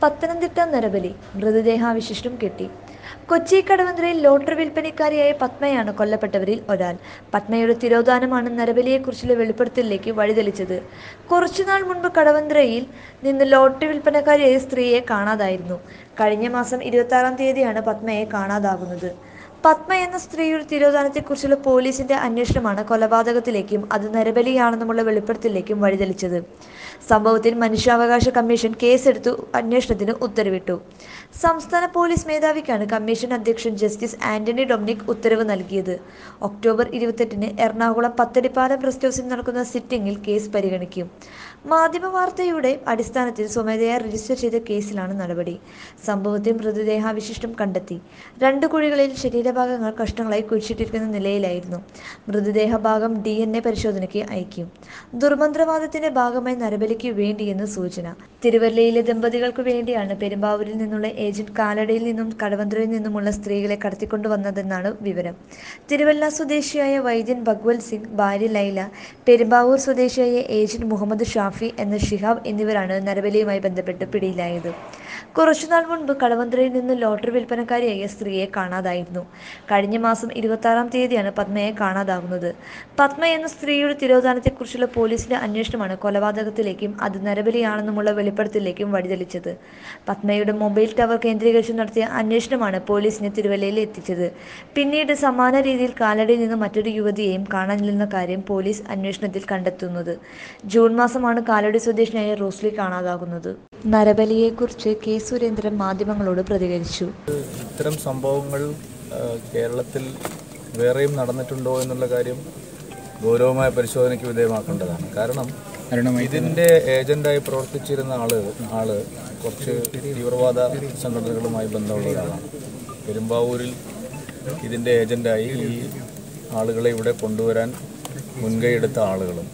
പത്തനംതിട്ട നരബലി മൃതദേഹാവശിഷ്ടം കെട്ടി കൊച്ചി കടവന്ത്രയിൽ ലോട്ടറി വിൽപ്പനക്കാരിയായ പത്മയാണ് കൊല്ലപ്പെട്ടവരിൽ ഒരാൾ പത്മയുടെ തിരോധാനമാണ് നരബലിയെക്കുറിച്ചുള്ള വെളിപ്പെടുത്തലിലേക്ക് വഴിതെളിച്ചത് കുറച്ചുനാൾ മുൻപ് കടവന്ത്രയിൽ നിന്ന് ലോട്ടറി വിൽപ്പനക്കാരിയായ സ്ത്രീയെ കാണാതായിരുന്നു കഴിഞ്ഞ മാസം ഇരുപത്തി തീയതിയാണ് പത്മയെ കാണാതാകുന്നത് പത്മ എന്ന സ്ത്രീയുടെ തിരോധാനത്തെക്കുറിച്ചുള്ള പോലീസിന്റെ അന്വേഷണമാണ് കൊലപാതകത്തിലേക്കും അത് നരബലിയാണെന്നുമുള്ള വെളിപ്പെടുത്തലിലേക്കും വഴിതെളിച്ചത് സംഭവത്തിൽ മനുഷ്യാവകാശ കമ്മീഷൻ കേസെടുത്തു അന്വേഷണത്തിന് ഉത്തരവിട്ടു സംസ്ഥാന പോലീസ് മേധാവിക്കാണ് കമ്മീഷൻ അധ്യക്ഷൻ ജസ്റ്റിസ് ആന്റണി ഡൊമിനിക് ഉത്തരവ് നൽകിയത് ഒക്ടോബർ ഇരുപത്തെട്ടിന് എറണാകുളം പത്തടിപ്പാലം റെസ്റ്റ് ഹൗസിൽ നടക്കുന്ന സിറ്റിംഗിൽ കേസ് പരിഗണിക്കും മാധ്യമ വാർത്തയുടെ അടിസ്ഥാനത്തിൽ സ്വമേധയാ രജിസ്റ്റർ ചെയ്ത കേസിലാണ് നടപടി സംഭവത്തിൽ മൃതദേഹാവശിഷ്ടം കണ്ടെത്തി രണ്ട് കുഴികളിൽ ശരീരഭാഗങ്ങൾ കഷ്ണങ്ങളായി കുഴിച്ചിട്ടിരിക്കുന്ന നിലയിലായിരുന്നു മൃതദേഹ ഭാഗം ഡി എൻ എ പരിശോധനയ്ക്ക് അയക്കും ദുർമന്ത്രവാദത്തിന്റെ ഭാഗമായി നരബലിക്ക് വേണ്ടിയെന്ന് സൂചന തിരുവല്ലയിലെ ദമ്പതികൾക്ക് വേണ്ടിയാണ് പെരുമ്പാവൂരിൽ നിന്നുള്ള ഏജന്റ് കാലടയിൽ നിന്നും കടവന്ത്രയിൽ നിന്നുമുള്ള സ്ത്രീകളെ കടത്തിക്കൊണ്ടുവന്നതെന്നാണ് വിവരം തിരുവല്ല സ്വദേശിയായ വൈദ്യൻ ഭഗ്വൽ സിംഗ് ഭാര്യ ലൈല പെരുമ്പാവൂർ സ്വദേശിയായ ഏജന്റ് മുഹമ്മദ് ഷാഫി എന്ന ഷിഹാബ് എന്നിവരാണ് നരബലിയുമായി ബന്ധപ്പെട്ട് പിടിയിലായത് കുറച്ചുനാൾ മുൻപ് കടവന്ത്രയിൽ നിന്ന് ലോട്ടറി വിൽപ്പനക്കാരിയായ സ്ത്രീയെ കാണാതായിരുന്നു കഴിഞ്ഞ മാസം ഇരുപത്തി ആറാം തീയതിയാണ് പത്മയെ കാണാതാകുന്നത് പത്മ എന്ന സ്ത്രീയുടെ തിരോധാനത്തെക്കുറിച്ചുള്ള പോലീസിന്റെ അന്വേഷണമാണ് കൊലപാതകത്തിലേക്കും അത് നരബലിയാണെന്നുമുള്ള വെളിപ്പെടുത്തലിലേക്കും വഴിതെളിച്ചത് പത്മയുടെ മൊബൈൽ ടവർ കേന്ദ്രീകരിച്ച് നടത്തിയ അന്വേഷണമാണ് പോലീസിനെ തിരുവല്ലയിൽ എത്തിച്ചത് പിന്നീട് സമാന രീതിയിൽ കാലടിയിൽ നിന്ന് മറ്റൊരു യുവതിയെയും കാണാനില്ലെന്ന കാര്യം പോലീസ് അന്വേഷണത്തിൽ കണ്ടെത്തുന്നത് ജൂൺ മാസമാണ് കാലടി സ്വദേശിനിയായ റോസ്ലി കാണാതാകുന്നത് നരബലിയെക്കുറിച്ച് കെ സുരേന്ദ്രൻ മാധ്യമങ്ങളോട് പ്രതികരിച്ചു ഇത്തരം സംഭവങ്ങൾ ആ, കേരളത്തിൽ വേറെയും നടന്നിട്ടുണ്ടോ എന്നുള്ള കാര്യം ഗൗരവമായ പരിശോധനയ്ക്ക് വിധേയമാക്കേണ്ടതാണ് കാരണം ഇതിന്റെ ഏജന്റായി പ്രവർത്തിച്ചിരുന്ന ആള് ആള് കുറച്ച് തീവ്രവാദ സംഘടനകളുമായി ബന്ധമുള്ള ഒരാളാണ് പെരുമ്പാവൂരിൽ ഇതിന്റെ ഏജന്റായി ഈ ആളുകളെ ഇവിടെ കൊണ്ടുവരാൻ മുൻകൈയെടുത്ത ആളുകളും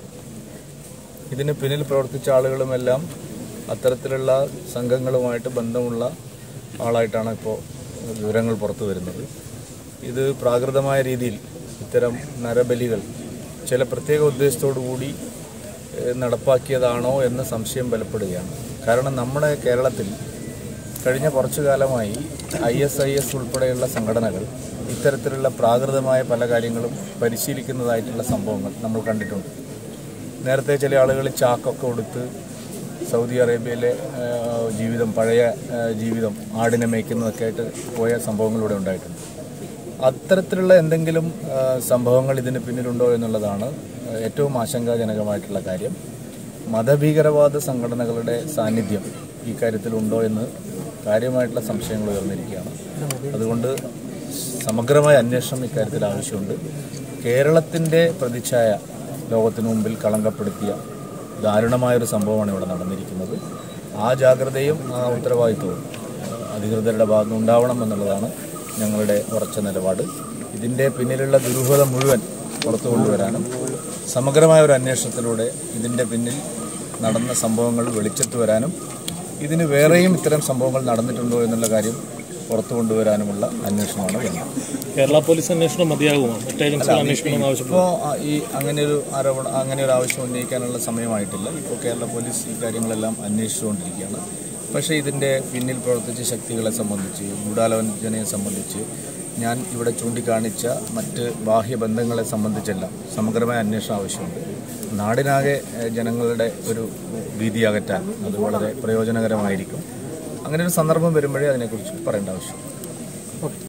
ഇതിന് പിന്നിൽ പ്രവർത്തിച്ച ആളുകളുമെല്ലാം അത്തരത്തിലുള്ള സംഘങ്ങളുമായിട്ട് ബന്ധമുള്ള ആളായിട്ടാണ് ഇപ്പോൾ വിവരങ്ങൾ പുറത്തു വരുന്നത് ഇത് പ്രാകൃതമായ രീതിയിൽ ഇത്തരം നരബലികൾ ചില പ്രത്യേക ഉദ്ദേശത്തോടു കൂടി ഏഹ്, നടപ്പാക്കിയതാണോ എന്ന സംശയം ബലപ്പെടുകയാണ് കാരണം നമ്മുടെ കേരളത്തിൽ കഴിഞ്ഞ കുറച്ചു കാലമായി ഐ എസ് ഐ എസ് ഉൾപ്പെടെയുള്ള സംഘടനകൾ ഇത്തരത്തിലുള്ള പ്രാകൃതമായ പല കാര്യങ്ങളും പരിശീലിക്കുന്നതായിട്ടുള്ള സംഭവങ്ങൾ നമ്മൾ കണ്ടിട്ടുണ്ട് നേരത്തെ ചില ആളുകൾ ചാക്കൊക്കെ കൊടുത്ത് സൗദി അറേബ്യയിലെ ആ, ജീവിതം പഴയ ആ, ജീവിതം ആടിനെ മേയ്ക്കുന്നതൊക്കെ ആയിട്ട് പോയ സംഭവങ്ങൾ ഇവിടെ ഉണ്ടായിട്ടുണ്ട് അത്തരത്തിലുള്ള എന്തെങ്കിലും ആ, സംഭവങ്ങൾ ഇതിന് പിന്നിലുണ്ടോ എന്നുള്ളതാണ് ഏറ്റവും ആശങ്കാജനകമായിട്ടുള്ള കാര്യം മതഭീകരവാദ സംഘടനകളുടെ സാന്നിധ്യം ഈ കാര്യത്തിലുണ്ടോ എന്ന് കാര്യമായിട്ടുള്ള സംശയങ്ങൾ ഉയർന്നിരിക്കുകയാണ് അതുകൊണ്ട് സമഗ്രമായ അന്വേഷണം ഇക്കാര്യത്തിൽ ആവശ്യമുണ്ട് കേരളത്തിൻ്റെ പ്രതിച്ഛായ ലോകത്തിനു മുമ്പിൽ കളങ്കപ്പെടുത്തിയ ദാരുണമായൊരു സംഭവമാണ് ഇവിടെ നടന്നിരിക്കുന്നത് ആ ജാഗ്രതയും ആ ഉത്തരവാദിത്വവും ഏഹ്, അധികൃതരുടെ ഭാഗത്ത് ഉണ്ടാവണം എന്നുള്ളതാണ് ഞങ്ങളുടെ ഉറച്ച നിലപാട് ഇതിൻ്റെ പിന്നിലുള്ള ദുരൂഹത മുഴുവൻ പുറത്തു കൊണ്ടുവരാനും സമഗ്രമായ ഒരു അന്വേഷണത്തിലൂടെ ഇതിൻ്റെ പിന്നിൽ നടന്ന സംഭവങ്ങൾ വെളിച്ചത്ത് വരാനും ഇതിന് വേറെയും ഇത്തരം സംഭവങ്ങൾ നടന്നിട്ടുണ്ടോ എന്നുള്ള കാര്യം പുറത്തു കൊണ്ടുവരാനുമുള്ള അന്വേഷണമാണ് വേണ്ടത് കേരള പോലീസ് അന്വേഷണം മതിയാകുമോ മറ്റ് ഏജൻസികൾ അന്വേഷിക്കണമെന്ന് ആവശ്യപ്പെട്ടു ഇപ്പോൾ ഈ അങ്ങനെ ഒരു ആരോപണം അങ്ങനെ ഒരു ആവശ്യം ഉന്നയിക്കാനുള്ള സമയമായിട്ടില്ല ഇപ്പോൾ കേരള പോലീസ് ഈ കാര്യങ്ങളെല്ലാം അന്വേഷിച്ചുകൊണ്ടിരിക്കുകയാണ് പക്ഷേ ഇതിൻ്റെ പിന്നിൽ പ്രവർത്തിച്ച ശക്തികളെ സംബന്ധിച്ച് ഗൂഢാലോചനയെ സംബന്ധിച്ച് ഞാൻ ഇവിടെ ചൂണ്ടിക്കാണിച്ച മറ്റ് ബാഹ്യ ബന്ധങ്ങളെ സംബന്ധിച്ചെല്ലാം സമഗ്രമായ അന്വേഷണം ആവശ്യമുണ്ട് നാടിനാകെ ഏഹ്, ജനങ്ങളുടെ ഒരു ഭീതി അകറ്റാൻ അത് വളരെ പ്രയോജനകരമായിരിക്കും അങ്ങനെ ഒരു സന്ദർഭം വരുമ്പോഴേ അതിനെക്കുറിച്ച് പറയേണ്ട ആവശ്യം